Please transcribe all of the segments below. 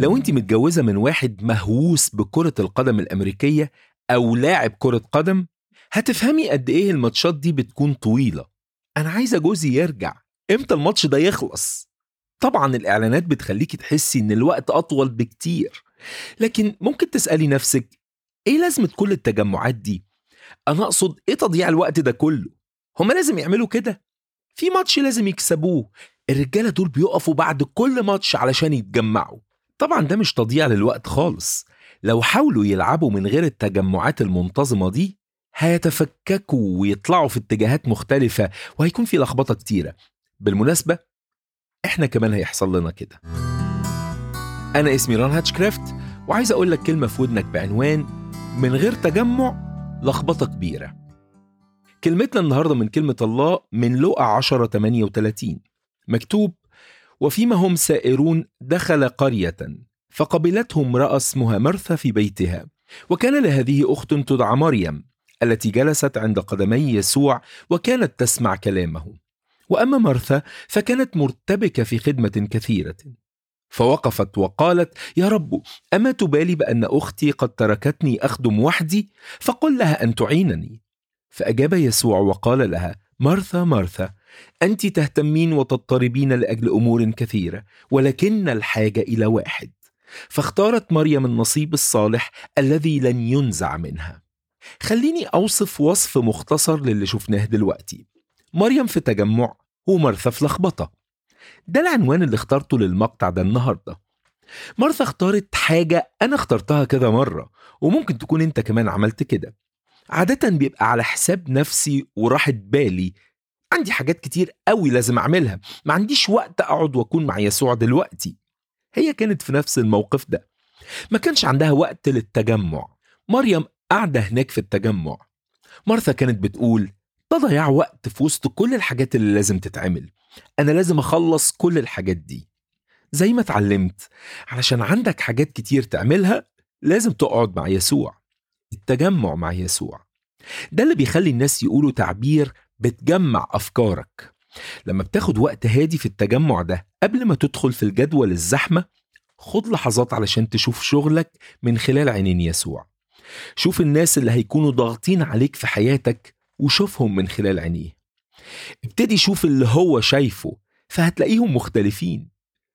لو انت متجوزة من واحد مهووس بكرة القدم الأمريكية أو لاعب كرة قدم هتفهمي قد إيه الماتشات دي بتكون طويلة أنا عايزة جوزي يرجع إمتى الماتش ده يخلص طبعا الإعلانات بتخليكي تحسي إن الوقت أطول بكتير لكن ممكن تسألي نفسك إيه لازمة كل التجمعات دي؟ أنا أقصد إيه تضييع الوقت ده كله؟ هما لازم يعملوا كده؟ في ماتش لازم يكسبوه الرجالة دول بيقفوا بعد كل ماتش علشان يتجمعوا طبعا ده مش تضييع للوقت خالص لو حاولوا يلعبوا من غير التجمعات المنتظمة دي هيتفككوا ويطلعوا في اتجاهات مختلفة وهيكون في لخبطة كتيرة بالمناسبة احنا كمان هيحصل لنا كده أنا اسمي ران هاتشكرافت وعايز أقول لك كلمة في ودنك بعنوان من غير تجمع لخبطة كبيرة كلمتنا النهاردة من كلمة الله من لقى 10 38 مكتوب وفيما هم سائرون دخل قرية فقبلته امرأة اسمها مرثا في بيتها وكان لهذه أخت تدعى مريم التي جلست عند قدمي يسوع وكانت تسمع كلامه وأما مرثا فكانت مرتبكة في خدمة كثيرة فوقفت وقالت يا رب أما تبالي بأن أختي قد تركتني أخدم وحدي فقل لها أن تعينني فأجاب يسوع وقال لها مرثا مرثا أنت تهتمين وتضطربين لأجل أمور كثيرة ولكن الحاجة إلى واحد فاختارت مريم النصيب الصالح الذي لن ينزع منها خليني أوصف وصف مختصر للي شفناه دلوقتي مريم في تجمع ومرثا في لخبطة ده العنوان اللي اخترته للمقطع ده النهاردة مرثا اختارت حاجة أنا اخترتها كذا مرة وممكن تكون أنت كمان عملت كده عادة بيبقى على حساب نفسي وراحة بالي عندي حاجات كتير قوي لازم أعملها ما عنديش وقت أقعد وأكون مع يسوع دلوقتي هي كانت في نفس الموقف ده ما كانش عندها وقت للتجمع مريم قاعدة هناك في التجمع مرثا كانت بتقول ده ضياع وقت في وسط كل الحاجات اللي لازم تتعمل أنا لازم أخلص كل الحاجات دي زي ما اتعلمت علشان عندك حاجات كتير تعملها لازم تقعد مع يسوع التجمع مع يسوع ده اللي بيخلي الناس يقولوا تعبير بتجمع أفكارك لما بتاخد وقت هادي في التجمع ده قبل ما تدخل في الجدول الزحمة خد لحظات علشان تشوف شغلك من خلال عينين يسوع شوف الناس اللي هيكونوا ضاغطين عليك في حياتك وشوفهم من خلال عينيه ابتدي شوف اللي هو شايفه فهتلاقيهم مختلفين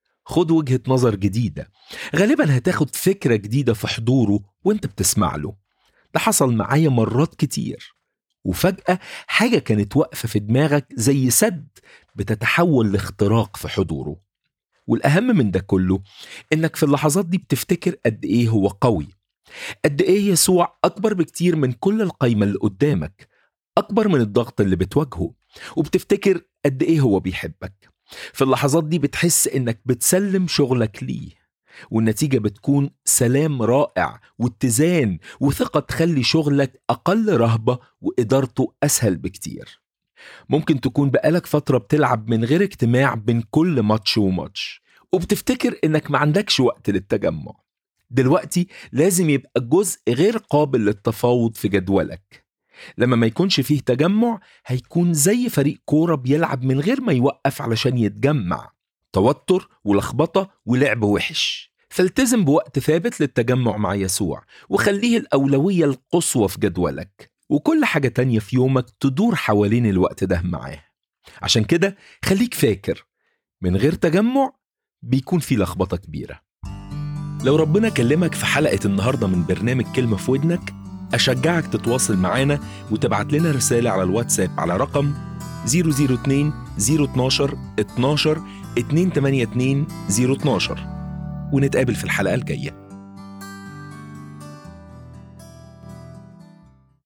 خد وجهة نظر جديدة غالبا هتاخد فكرة جديدة في حضوره وانت بتسمع له ده حصل معايا مرات كتير وفجأة حاجة كانت واقفة في دماغك زي سد بتتحول لاختراق في حضوره والأهم من ده كله إنك في اللحظات دي بتفتكر قد إيه هو قوي قد إيه يسوع أكبر بكتير من كل القايمة اللي قدامك أكبر من الضغط اللي بتواجهه وبتفتكر قد إيه هو بيحبك في اللحظات دي بتحس إنك بتسلم شغلك ليه والنتيجة بتكون سلام رائع واتزان وثقة تخلي شغلك أقل رهبة وإدارته أسهل بكتير ممكن تكون بقالك فترة بتلعب من غير اجتماع بين كل ماتش وماتش وبتفتكر إنك ما عندكش وقت للتجمع دلوقتي لازم يبقى جزء غير قابل للتفاوض في جدولك لما ما يكونش فيه تجمع هيكون زي فريق كورة بيلعب من غير ما يوقف علشان يتجمع توتر ولخبطة ولعب وحش فالتزم بوقت ثابت للتجمع مع يسوع وخليه الأولوية القصوى في جدولك وكل حاجة تانية في يومك تدور حوالين الوقت ده معاه عشان كده خليك فاكر من غير تجمع بيكون في لخبطة كبيرة لو ربنا كلمك في حلقة النهاردة من برنامج كلمة في ودنك أشجعك تتواصل معانا وتبعت لنا رسالة على الواتساب على رقم 002 012 12 282 012 ونتقابل في الحلقة الجاية